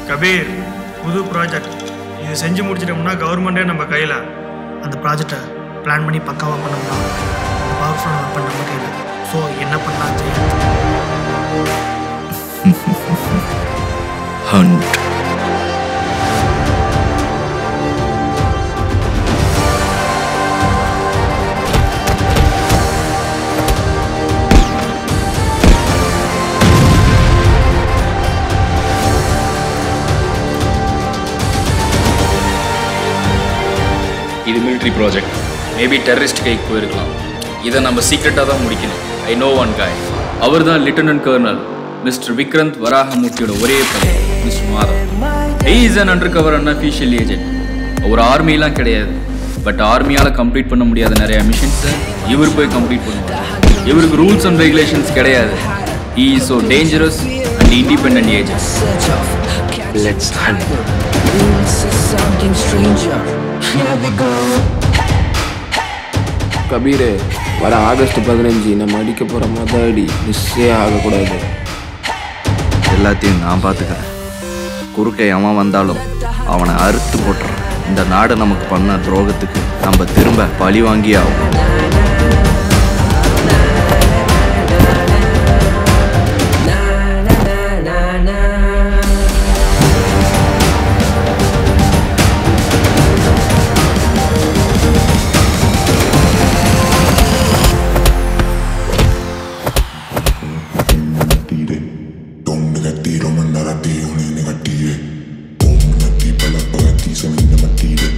கபீர் புது ப்ராஜெக்ட் இது செஞ்சு முடிச்சிட்டோம்னா கவர்மெண்ட்டே நம்ம கையில் அந்த ப்ராஜெக்டை பிளான் பண்ணி பக்காவாக பண்ணோம்னா பவர்ஃபுல்லான வெப்பன் நம்ம கையில் ஸோ என்ன பண்ணலாம் தெரியும் ஹண்ட் இது military ப்ராஜெக்ட் மேபி டெரரிஸ்ட் கைக்கு போயிருக்கலாம் இதை நம்ம சீக்ரெட்டாக தான் முடிக்கணும் ஐ நோ ஒன் காய் அவர் தான் லிட்டனன்ட் கர்னல் மிஸ்டர் விக்ரந்த் வராகமூர்த்தியோட ஒரே பையன் mister Madhav is an under cover unofficial agent அவர் ஆர்மிலாம் கிடையாது பட் ஆர்மியால் கம்ப்ளீட் பண்ண முடியாத நிறைய மிஷன்ஸை இவர் போய் கம்ப்ளீட் பண்ணுவார் இவருக்கு ரூல்ஸ் அண்ட் ரெகுலேஷன்ஸ் கிடையாது he is so dangerous and independent agent let's hunt something stranger. Here we go. Kabir வர ஆகஸ்ட் பதினஞ்சு நம்ம அடிக்க போகிற மொத அடி மிஸ்ஸே ஆகக்கூடாது எல்லாத்தையும் நான் பார்த்துக்கிறேன் குறுக்கே எவன் வந்தாலும் அவனை அறுத்து போட்டுறேன் இந்த நாடு நமக்கு பண்ண துரோகத்துக்கு நம்ம திரும்ப பழி வாங்கி ஆகும் Tom negativo, mandare a Dio, ne negative. Tom negativo, la pagati, se mi ne matire.